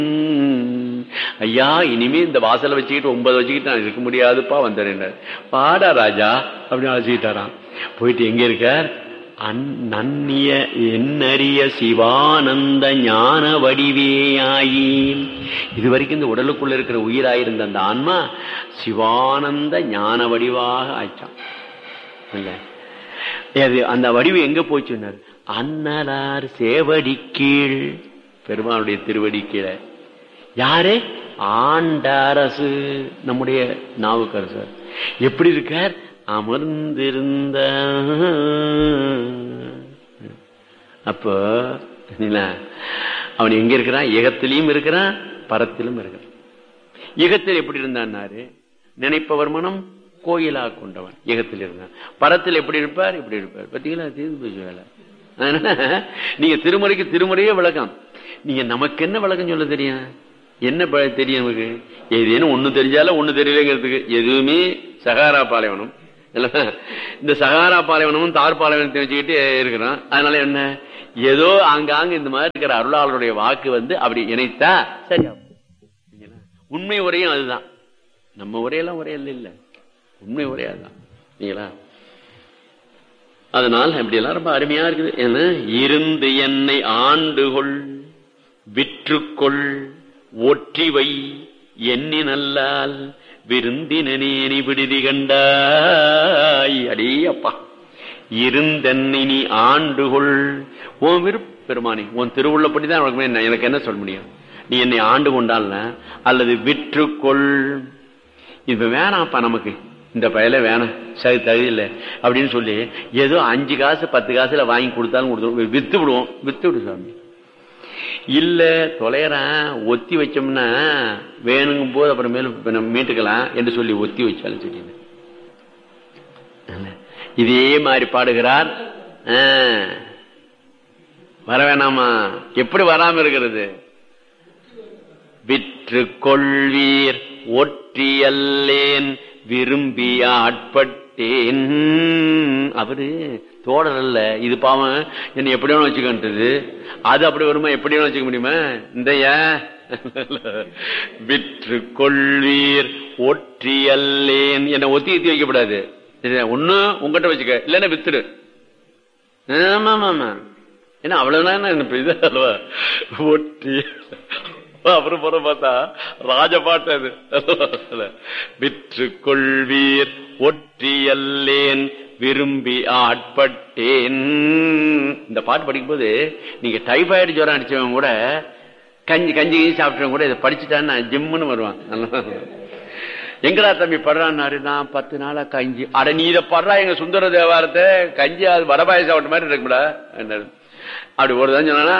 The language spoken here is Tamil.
ஐயா இனிமே இந்த வாசலை வச்சுக்கிட்டு ஒன்பது வச்சுக்கிட்டு நான் இருக்க முடியாதுப்பா வந்தேன் பாடா ராஜா அப்படின்னு அழைச்சிக்கிட்டாராம் போயிட்டு எங்க இருக்கார் அந் நன்னிய என்னறிய சிவானந்த ஞான வடிவேயாயி இது வரைக்கும் இந்த உடலுக்குள்ள இருக்கிற உயிராயிருந்த அந்த ஆன்மா சிவானந்த ஞான வடிவாக ஆயிட்டான் இல்ல அது அந்த வடிவு எங்க போச்சுன்னார் அன்னலார் சேவடி கீழ் பெருமானுடைய திருவடி கீழே யாரு ஆண்டாரசு நம்முடைய நாவுக்கரசர் எப்படி இருக்கார் அமர்ந்திருந்த அப்போ அவன் எங்க இருக்கிறான் ஏகத்திலையும் இருக்கிறான் பரத்திலும் இருக்கிறான் யுகத்தில் எப்படி இருந்தான்னாரு நினைப்பவர் மனம் கோயிலா கொண்டவன் யுகத்தில் இருந்தான் பரத்தில் எப்படி இருப்பார் இப்படி இருப்பார் பார்த்தீங்களா தீர்ந்து போச்சு வேலை நீங்க திருமுறைக்கு திருமுறையே விளக்கம் நீங்க நமக்கு என்ன விளக்கம் சொல்ல தெரியும் என்ன தெரியும் நமக்கு ஏதேனும் ஒண்ணு தெரிஞ்சாலும் ஒண்ணு தெரியலங்கிறதுக்கு எதுவுமே சகாரா பாலைவனம் இந்த சகாரா பாலைவனமும் தார் பாலைவனத்தை வச்சுக்கிட்டு இருக்கிறோம் அதனால என்ன ஏதோ ஆங்காங்க இந்த மாதிரி இருக்கிற அருளாளருடைய வாக்கு வந்து அப்படி இணைத்தா சரியா உண்மை உரையும் அதுதான் நம்ம உரையெல்லாம் உரைய இல்லை இல்ல உண்மை உரையா அதுதான் நீங்களா அதனால் அப்படி எல்லாம் ரொம்ப அருமையா இருக்குது ஏன்னா இருந்து என்னை ஆண்டுகொள் விற்றுக்கொள் ஒற்றிவை எண்ணி நல்லால் விருந்தினேனி விடுதி கண்டாய் அடே அப்பா இருந்தென்னை நீ ஆண்டுகொள் உன் விருப்ப பெருமானி உன் திருவுள்ளப்படிதான் உனக்கு எனக்கு என்ன சொல்ல முடியும் நீ என்னை ஆண்டு கொண்டால் அல்லது விற்றுக்கொள் இப்ப வேணாம்ப்பா நமக்கு இந்த பயல வேணாம் சரி தகுதியில்லை அப்படின்னு சொல்லி ஏதோ அஞ்சு காசு பத்து காசுல வாங்கி கொடுத்தாலும் கொடுத்துருவோம் வித்து விடுவோம் வித்து விடு சாமி இல்ல தொலைறான் ஒத்தி வச்சோம்னா வேணுங்கும் போது அப்புறமேல மீட்டுக்கலாம் என்று சொல்லி ஒத்தி வச்சாலும் சரி இதே மாதிரி பாடுகிறார் வர வேணாமா எப்படி வராம இருக்கிறது விற்று கொள்வீர் ஒற்றியல்லேன் விரும்பி ஆட்பட்டேன் அவரு தோழர் அல்ல இது பாவம் என்ன எப்படி வேணும் வச்சுக்கின்றது அது அப்படி வருமா எப்படி வேணும் வச்சுக்க முடியுமா இந்த விற்று கொள்வீர் ஒற்றியல்லேன் என்ன ஒத்தி எத்தி வைக்கப்படாது ஒண்ணு உங்ககிட்ட வச்சுக்க இல்லன்னா வித்துடு ஆமா ஆமா ஏன்னா அவ்வளவுதான் என்ன இது அல்லவா ஒற்றி அப்புறம் புறம் பார்த்தா ராஜபாட்டு அது விற்று கொள்வீர் ஒற்றியல்லேன் விரும்பி ஆட்பட்டேன் இந்த பாட்டு படிக்கும்போது நீங்க டைபாய்டு ஜுரம் அடிச்சவங்க கூட கஞ்சி கஞ்சி கஞ்சி சாப்பிட்டவங்க கூட இதை படிச்சுட்டான்னு ஜிம்முன்னு வருவான் எங்கடா தம்பி படுறான்னாரு நான் பத்து நாளா கஞ்சி அட நீ இதை படுறா எங்க சுந்தர தேவாரத்தை கஞ்சி அது வடபாய சாப்பிட்ட மாதிரி இருக்குடா அப்படி ஒரு தான் சொன்னா